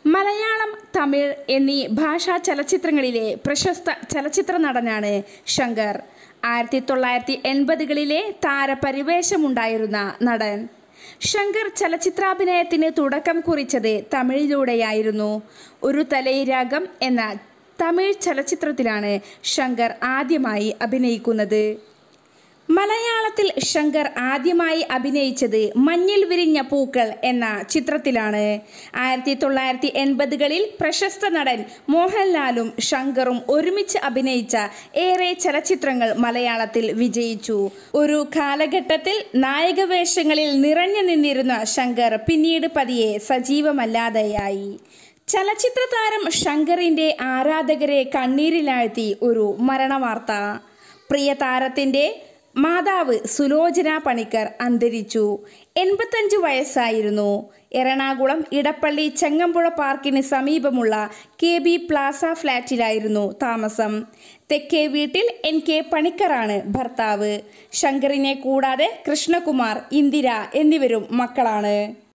മലയാളം തമിഴ് എന്നീ ഭാഷാ ചലച്ചിത്രങ്ങളിലെ പ്രശസ്ത ചലച്ചിത്ര നടനാണ് ശങ്കർ ആയിരത്തി തൊള്ളായിരത്തി എൺപതുകളിലെ താരപരിവേഷമുണ്ടായിരുന്ന നടൻ ശങ്കർ ചലച്ചിത്രാഭിനയത്തിന് തുടക്കം കുറിച്ചത് തമിഴിലൂടെയായിരുന്നു ഒരു തലൈരാഗം എന്ന തമിഴ് ചലച്ചിത്രത്തിലാണ് ശങ്കർ ആദ്യമായി അഭിനയിക്കുന്നത് മലയാളത്തിൽ ശങ്കർ ആദ്യമായി അഭിനയിച്ചത് മഞ്ഞിൽ വിരിഞ്ഞ പൂക്കൾ എന്ന ചിത്രത്തിലാണ് ആയിരത്തി തൊള്ളായിരത്തി എൺപതുകളിൽ പ്രശസ്ത നടൻ മോഹൻലാലും ശങ്കറും ഒരുമിച്ച് അഭിനയിച്ച ഏറെ ചലച്ചിത്രങ്ങൾ മലയാളത്തിൽ വിജയിച്ചു ഒരു കാലഘട്ടത്തിൽ നായകവേഷങ്ങളിൽ നിറഞ്ഞു നിന്നിരുന്ന ശങ്കർ പിന്നീട് പതിയെ സജീവമല്ലാതെയായി ചലച്ചിത്ര താരം ശങ്കറിന്റെ ആരാധകരെ കണ്ണീരിലാഴ്ത്തി ഒരു മരണവാർത്ത പ്രിയ താരത്തിന്റെ മാതാവ് സുലോചന പണിക്കർ അന്തരിച്ചു എൺപത്തഞ്ച് വയസ്സായിരുന്നു എറണാകുളം ഇടപ്പള്ളി ചെങ്ങമ്പുഴ പാർക്കിന് സമീപമുള്ള കെ ബി പ്ലാസ ഫ്ലാറ്റിലായിരുന്നു താമസം തെക്കേ വീട്ടിൽ എൻ കെ പണിക്കറാണ് ഭർത്താവ് ശങ്കറിനെ കൂടാതെ കൃഷ്ണകുമാർ ഇന്ദിര എന്നിവരും മക്കളാണ്